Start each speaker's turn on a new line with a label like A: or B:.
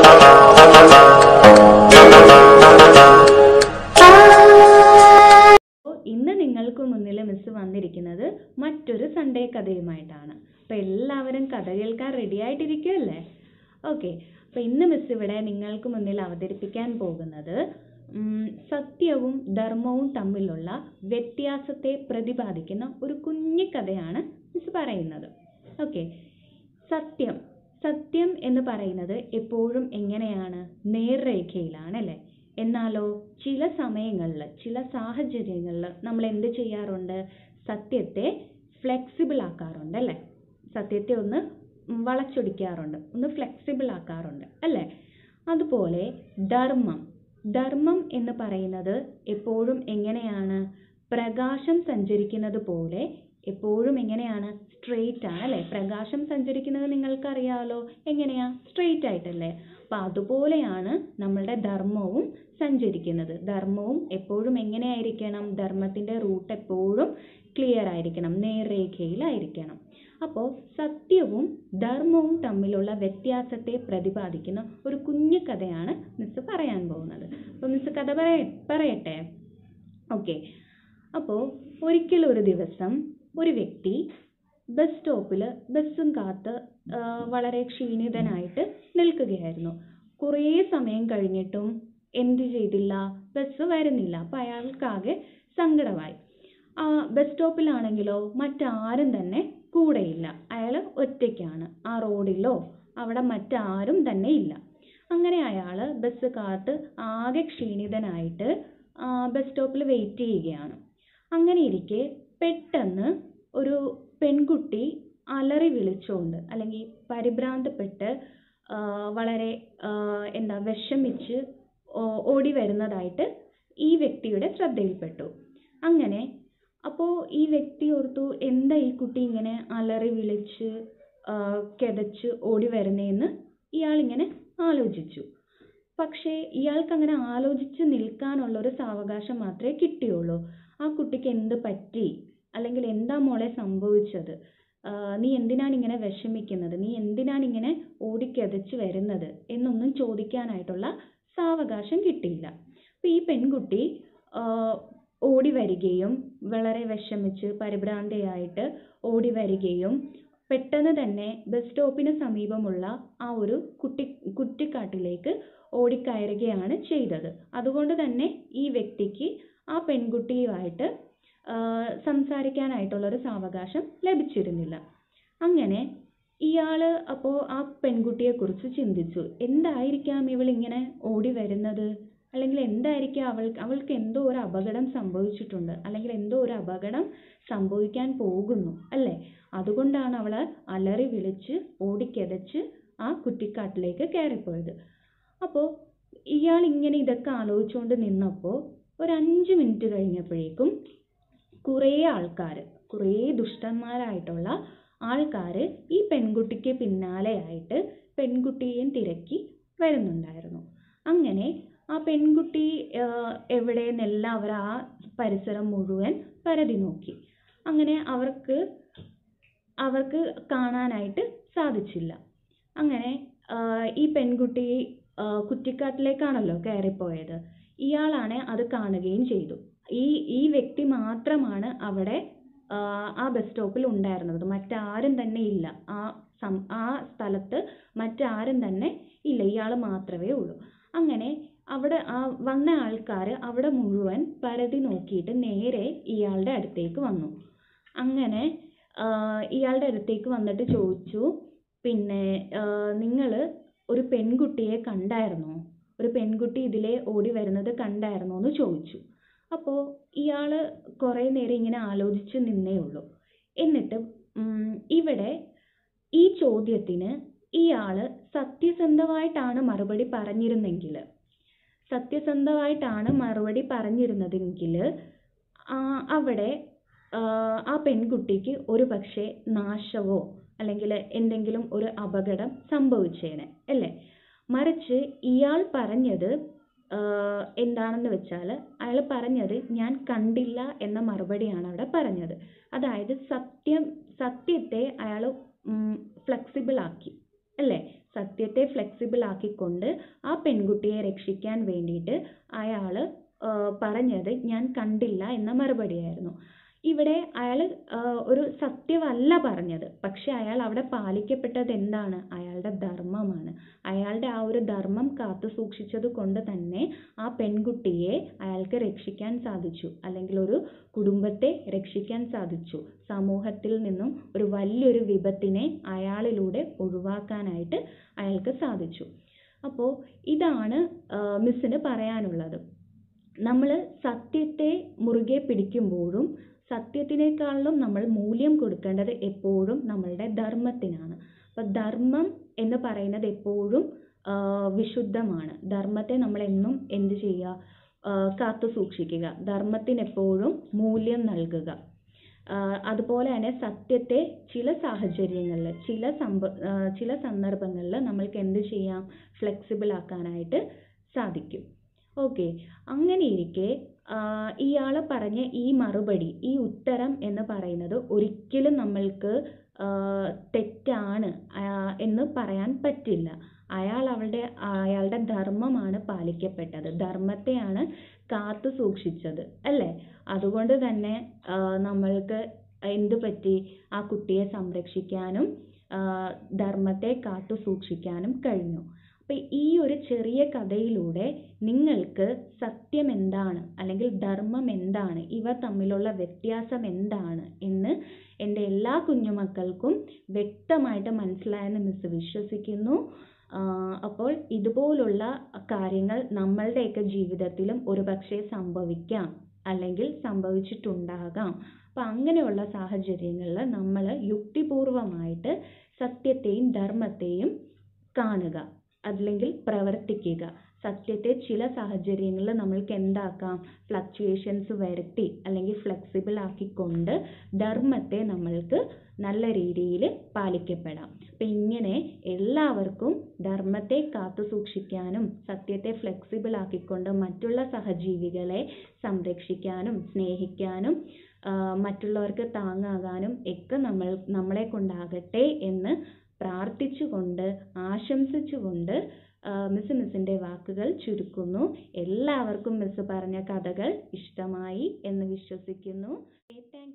A: അപ്പോൾ ഇന്ന് നിങ്ങൾക്ക് മുന്നിൽ മിസ് വന്നിരിക്കുന്നത് മറ്റൊരു സൺഡേ കഥയുമായിട്ടാണ് അപ്പോൾ എല്ലാവരും കഥ കേൾക്കാൻ റെഡി ആയിട്ടിരിക്കുമല്ലേ ഓക്കെ അപ്പോൾ ഇന്ന് മിസ് ഇവിടെ നിങ്ങൾക്ക് മുന്നിൽ അവതരിപ്പിക്കാൻ പോകുന്നത് ഉം, സത്യവും ധർമ്മവും തമ്മിലുള്ള വ്യത്യാസത്തെ പ്രതിപാദിക്കുന്ന ഒരു കുഞ്ഞു കഥയാണ് മിസ് പറയുന്നത് ഓക്കെ സത്യം സത്യം എന്ന് പറയുന്നത് എപ്പോഴും എങ്ങനെയാണ് നേർരേഖയിലാണ് അല്ലേ എന്നാലോ ചില സമയങ്ങളിൽ ചില സാഹചര്യങ്ങളിൽ നമ്മൾ എന്ത് ചെയ്യാറുണ്ട് സത്യത്തെ ഫ്ലെക്സിബിൾ ആക്കാറുണ്ട് അല്ലേ സത്യത്തെ ഒന്ന് വളച്ചൊടിക്കാറുണ്ട് ഒന്ന് ഫ്ലെക്സിബിൾ ആക്കാറുണ്ട് അല്ലേ അതുപോലെ ധർമ്മം ധർമ്മം എന്ന് പറയുന്നത് എപ്പോഴും എങ്ങനെയാണ് പ്രകാശം സഞ്ചരിക്കുന്നത് പോലെ എപ്പോഴും എങ്ങനെയാണ് സ്ട്രെയിറ്റ് ആണ് അല്ലേ പ്രകാശം സഞ്ചരിക്കുന്നത് നിങ്ങൾക്കറിയാലോ എങ്ങനെയാ സ്ട്രെയിറ്റ് ആയിട്ടല്ലേ അപ്പം അതുപോലെയാണ് നമ്മളുടെ ധർമ്മവും സഞ്ചരിക്കുന്നത് ധർമ്മവും എപ്പോഴും എങ്ങനെയായിരിക്കണം ധർമ്മത്തിൻ്റെ റൂട്ട് എപ്പോഴും ക്ലിയർ ആയിരിക്കണം നേർരേഖയിലായിരിക്കണം അപ്പോൾ സത്യവും ധർമ്മവും തമ്മിലുള്ള വ്യത്യാസത്തെ പ്രതിപാദിക്കുന്ന ഒരു കുഞ്ഞു കഥയാണ് മിസ് പറയാൻ പോകുന്നത് അപ്പോൾ മിസ് കഥ പറയ പറയട്ടെ ഓക്കെ അപ്പോൾ ഒരിക്കലൊരു ദിവസം ഒരു വ്യക്തി ബസ് സ്റ്റോപ്പിൽ ബസ്സും കാത്ത് ആ, വളരെ ക്ഷീണിതനായിട്ട് നിൽക്കുകയായിരുന്നു കുറേ സമയം കഴിഞ്ഞിട്ടും എന്ത് ചെയ്തില്ല ബസ് വരുന്നില്ല അപ്പോൾ അയാൾക്കാകെ സങ്കടമായി ആ ബസ് സ്റ്റോപ്പിലാണെങ്കിലോ മറ്റാരും തന്നെ കൂടെയില്ല അയാൾ ഒറ്റയ്ക്കാണ് ആ റോഡിലോ അവിടെ മറ്റാരും തന്നെ ഇല്ല അങ്ങനെ അയാൾ ബസ് കാത്ത് ആകെ ക്ഷീണിതനായിട്ട് ആ, ബസ് സ്റ്റോപ്പിൽ വെയിറ്റ് ചെയ്യുകയാണ് അങ്ങനെ ഇരിക്കെ പെട്ടെന്ന് ഒരു പെൺകുട്ടി അലറി വിളിച്ചുകൊണ്ട് അല്ലെങ്കിൽ പരിഭ്രാന്തപ്പെട്ട് ആ, വളരെ ആ, എന്താ വിഷമിച്ച് ഓ- ഓടി വരുന്നതായിട്ട് ഈ വ്യക്തിയുടെ ശ്രദ്ധയിൽപ്പെട്ടു അങ്ങനെ അപ്പോൾ ഈ വ്യക്തി ഓർത്തു എന്താ ഈ കുട്ടി ഇങ്ങനെ അലറി വിളിച്ച് ആ, കിതച്ച് ഓടി വരുന്നതെന്ന് ഇയാളിങ്ങനെ ആലോചിച്ചു പക്ഷേ ഇയാൾക്ക് അങ്ങനെ ആലോചിച്ച് നിൽക്കാനുള്ള ഒരു സാവകാശം മാത്രമേ കിട്ടിയുള്ളൂ ആ കുട്ടിക്ക് എന്ത് പറ്റി അല്ലെങ്കിൽ എന്താ മോളെ സംഭവിച്ചത് ആ, നീ എന്തിനാണ് ഇങ്ങനെ വിഷമിക്കുന്നത് നീ എന്തിനാണ് ഇങ്ങനെ ഓടിക്കെതച്ച് വരുന്നത് എന്നൊന്നും ചോദിക്കാനായിട്ടുള്ള സാവകാശം കിട്ടിയില്ല അപ്പോൾ ഈ പെൺകുട്ടി ആ, ഓടി വരികയും വളരെ വിഷമിച്ച് പരിഭ്രാന്തയായിട്ട് ഓടി വരികയും പെട്ടെന്ന് തന്നെ ബസ് സ്റ്റോപ്പിന് സമീപമുള്ള ആ ഒരു കുട്ടി കുറ്റിക്കാട്ടിലേക്ക് ഓടിക്കയറുകയാണ് ചെയ്തത് അതുകൊണ്ട് തന്നെ ഈ വ്യക്തിക്ക് ആ പെൺകുട്ടിയുമായിട്ട് ആ, സംസാരിക്കാനായിട്ടുള്ളൊരു സാവകാശം ലഭിച്ചിരുന്നില്ല അങ്ങനെ ഇയാൾ അപ്പോൾ ആ പെൺകുട്ടിയെക്കുറിച്ച് ചിന്തിച്ചു എന്തായിരിക്കാം ഇവൾ ഇങ്ങനെ ഓടി വരുന്നത് അല്ലെങ്കിൽ എന്തായിരിക്കാം അവൾ അവൾക്ക് എന്തോ ഒരു അപകടം സംഭവിച്ചിട്ടുണ്ട് അല്ലെങ്കിൽ എന്തോ ഒരു അപകടം സംഭവിക്കാൻ പോകുന്നു അല്ലേ അതുകൊണ്ടാണ് അവൾ അലറി വിളിച്ച് ഓടിക്കെതച്ച് ആ കുറ്റിക്കാട്ടിലേക്ക് കയറിപ്പോയത് അപ്പോൾ ഇയാൾ ഇങ്ങനെ ഇതൊക്കെ ആലോചിച്ചുകൊണ്ട് നിന്നപ്പോൾ ഒരു അഞ്ച് മിനിറ്റ് കഴിഞ്ഞപ്പോഴേക്കും കുറേ ആൾക്കാർ കുറേ ദുഷ്ടന്മാരായിട്ടുള്ള ആൾക്കാർ ഈ പെൺകുട്ടിക്ക് പിന്നാലെയായിട്ട് പെൺകുട്ടിയെയും തിരക്കി വരുന്നുണ്ടായിരുന്നു അങ്ങനെ ആ പെൺകുട്ടി ആഹ്, എവിടെയെന്നെല്ലാം അവർ ആ പരിസരം മുഴുവൻ പരതി നോക്കി അങ്ങനെ അവർക്ക് അവർക്ക് കാണാനായിട്ട് സാധിച്ചില്ല അങ്ങനെ ആഹ്, ഈ പെൺകുട്ടി ആഹ്, കുറ്റിക്കാട്ടിലേക്കാണല്ലോ കയറിപ്പോയത് ഇയാളാണ് അത് കാണുകയും ചെയ്തു ഈ ഈ വ്യക്തി മാത്രമാണ് അവിടെ ആഹ്, ആ ബസ് സ്റ്റോപ്പിൽ ഉണ്ടായിരുന്നത് മറ്റാരും തന്നെ ഇല്ല ആ സം ആ സ്ഥലത്ത് മറ്റാരും തന്നെ ഇല്ല ഇയാൾ മാത്രമേ ഉള്ളൂ അങ്ങനെ അവിടെ ആ വന്ന ആൾക്കാർ അവിടെ മുഴുവൻ പരതി നോക്കിയിട്ട് നേരെ ഇയാളുടെ അടുത്തേക്ക് വന്നു അങ്ങനെ ആഹ് ഇയാളുടെ അടുത്തേക്ക് വന്നിട്ട് ചോദിച്ചു പിന്നെ നിങ്ങൾ ഒരു പെൺകുട്ടിയെ കണ്ടായിരുന്നോ ഒരു പെൺകുട്ടി ഇതിലെ ഓടി വരുന്നത് കണ്ടായിരുന്നോ എന്ന് ചോദിച്ചു അപ്പോൾ ഇയാൾ കുറേ നേരം ഇങ്ങനെ ആലോചിച്ച് നിന്നേ ഉള്ളൂ എന്നിട്ട് ഉം, ഇവിടെ ഈ ചോദ്യത്തിന് ഇയാൾ സത്യസന്ധമായിട്ടാണ് മറുപടി പറഞ്ഞിരുന്നെങ്കിൽ സത്യസന്ധമായിട്ടാണ് മറുപടി പറഞ്ഞിരുന്നതെങ്കിൽ ആ, അവിടെ ആ, ആ പെൺകുട്ടിക്ക് ഒരു പക്ഷേ നാശവോ അല്ലെങ്കിൽ എന്തെങ്കിലും ഒരു അപകടം സംഭവിച്ചേനെ അല്ലേ മറിച്ച് ഇയാൾ പറഞ്ഞത് ആ, എന്താണെന്ന് വെച്ചാൽ അയാൾ പറഞ്ഞത് ഞാൻ കണ്ടില്ല എന്ന മറുപടിയാണ് അവിടെ പറഞ്ഞത് അതായത് സത്യം സത്യത്തെ അയാൾ ഫ്ലെക്സിബിൾ ആക്കി അല്ലേ സത്യത്തെ ഫ്ലെക്സിബിൾ ആക്കിക്കൊണ്ട് ആ പെൺകുട്ടിയെ രക്ഷിക്കാൻ വേണ്ടിയിട്ട് അയാൾ പറഞ്ഞത് ഞാൻ കണ്ടില്ല എന്ന മറുപടിയായിരുന്നു ഇവിടെ അയാൾ ഒരു സത്യമല്ല പറഞ്ഞത് പക്ഷെ അയാൾ അവിടെ പാലിക്കപ്പെട്ടത് എന്താണ് അയാളുടെ ധർമ്മമാണ് അയാളുടെ ആ ഒരു ധർമ്മം കാത്തു സൂക്ഷിച്ചത് കൊണ്ട് തന്നെ ആ പെൺകുട്ടിയെ അയാൾക്ക് രക്ഷിക്കാൻ സാധിച്ചു അല്ലെങ്കിൽ ഒരു കുടുംബത്തെ രക്ഷിക്കാൻ സാധിച്ചു സമൂഹത്തിൽ നിന്നും ഒരു വലിയൊരു വിപത്തിനെ അയാളിലൂടെ ഒഴിവാക്കാനായിട്ട് അയാൾക്ക് സാധിച്ചു അപ്പോൾ ഇതാണ് മിസ്സിന് പറയാനുള്ളത് നമ്മൾ സത്യത്തെ മുറുകെ പിടിക്കുമ്പോഴും സത്യത്തിനേക്കാളും നമ്മൾ മൂല്യം കൊടുക്കേണ്ടത് എപ്പോഴും നമ്മളുടെ ധർമ്മത്തിനാണ് അപ്പം ധർമ്മം എന്ന് പറയുന്നത് എപ്പോഴും വിശുദ്ധമാണ് ധർമ്മത്തെ നമ്മൾ എന്നും എന്ത് ചെയ്യുക കാത്തു സൂക്ഷിക്കുക ധർമ്മത്തിന് എപ്പോഴും മൂല്യം നൽകുക അതുപോലെ തന്നെ സത്യത്തെ ചില സാഹചര്യങ്ങളിൽ ചില സമ്പ ചില സന്ദർഭങ്ങളിൽ നമ്മൾക്ക് എന്ത് ചെയ്യാം ഫ്ലെക്സിബിൾ ആക്കാനായിട്ട് സാധിക്കും ഓക്കെ അങ്ങനെ ഇരിക്കെ ഇയാൾ പറഞ്ഞ ഈ മറുപടി ഈ ഉത്തരം എന്ന് പറയുന്നത് ഒരിക്കലും നമ്മൾക്ക് തെറ്റാണ് എന്ന് പറയാൻ പറ്റില്ല അയാൾ അവളുടെ അയാളുടെ ധർമ്മമാണ് പാലിക്കപ്പെട്ടത് ധർമ്മത്തെയാണ് കാത്തു സൂക്ഷിച്ചത് അല്ലേ അതുകൊണ്ട് തന്നെ നമ്മൾക്ക് എന്ത് പറ്റി ആ കുട്ടിയെ സംരക്ഷിക്കാനും ധർമ്മത്തെ കാത്തു സൂക്ഷിക്കാനും കഴിഞ്ഞു അപ്പം ഈ ഒരു ചെറിയ കഥയിലൂടെ നിങ്ങൾക്ക് സത്യം എന്താണ് അല്ലെങ്കിൽ ധർമ്മം എന്താണ് ഇവ തമ്മിലുള്ള വ്യത്യാസം എന്താണ് എന്ന് എൻ്റെ എല്ലാ കുഞ്ഞുമക്കൾക്കും വ്യക്തമായിട്ട് മനസ്സിലായെന്ന് മിസ് വിശ്വസിക്കുന്നു അപ്പോൾ ഇതുപോലുള്ള കാര്യങ്ങൾ നമ്മളുടെയൊക്കെ ജീവിതത്തിലും ഒരുപക്ഷെ സംഭവിക്കാം അല്ലെങ്കിൽ സംഭവിച്ചിട്ടുണ്ടാകാം അപ്പം അങ്ങനെയുള്ള സാഹചര്യങ്ങളിൽ നമ്മൾ യുക്തിപൂർവമായിട്ട് സത്യത്തെയും ധർമ്മത്തെയും കാണുക അല്ലെങ്കിൽ പ്രവർത്തിക്കുക സത്യത്തെ ചില സാഹചര്യങ്ങളിൽ നമ്മൾക്ക് എന്താക്കാം ഫ്ലക്ച്വേഷൻസ് വരുത്തി അല്ലെങ്കിൽ ഫ്ലെക്സിബിൾ ആക്കിക്കൊണ്ട് ധർമ്മത്തെ നമ്മൾക്ക് നല്ല രീതിയിൽ പാലിക്കപ്പെടാം അപ്പം ഇങ്ങനെ എല്ലാവർക്കും ധർമ്മത്തെ കാത്തു സൂക്ഷിക്കാനും സത്യത്തെ ഫ്ലെക്സിബിൾ ആക്കിക്കൊണ്ട് മറ്റുള്ള സഹജീവികളെ സംരക്ഷിക്കാനും സ്നേഹിക്കാനും മറ്റുള്ളവർക്ക് താങ്ങാകാനും ഒക്കെ നമ്മൾ നമ്മളെ കൊണ്ടാകട്ടെ എന്ന് പ്രാർത്ഥിച്ചുകൊണ്ട് ആശംസിച്ചുകൊണ്ട് മിസ് മിസ്സിൻ്റെ വാക്കുകൾ ചുരുക്കുന്നു എല്ലാവർക്കും മിസ് പറഞ്ഞ കഥകൾ ഇഷ്ടമായി എന്ന് വിശ്വസിക്കുന്നു താങ്ക്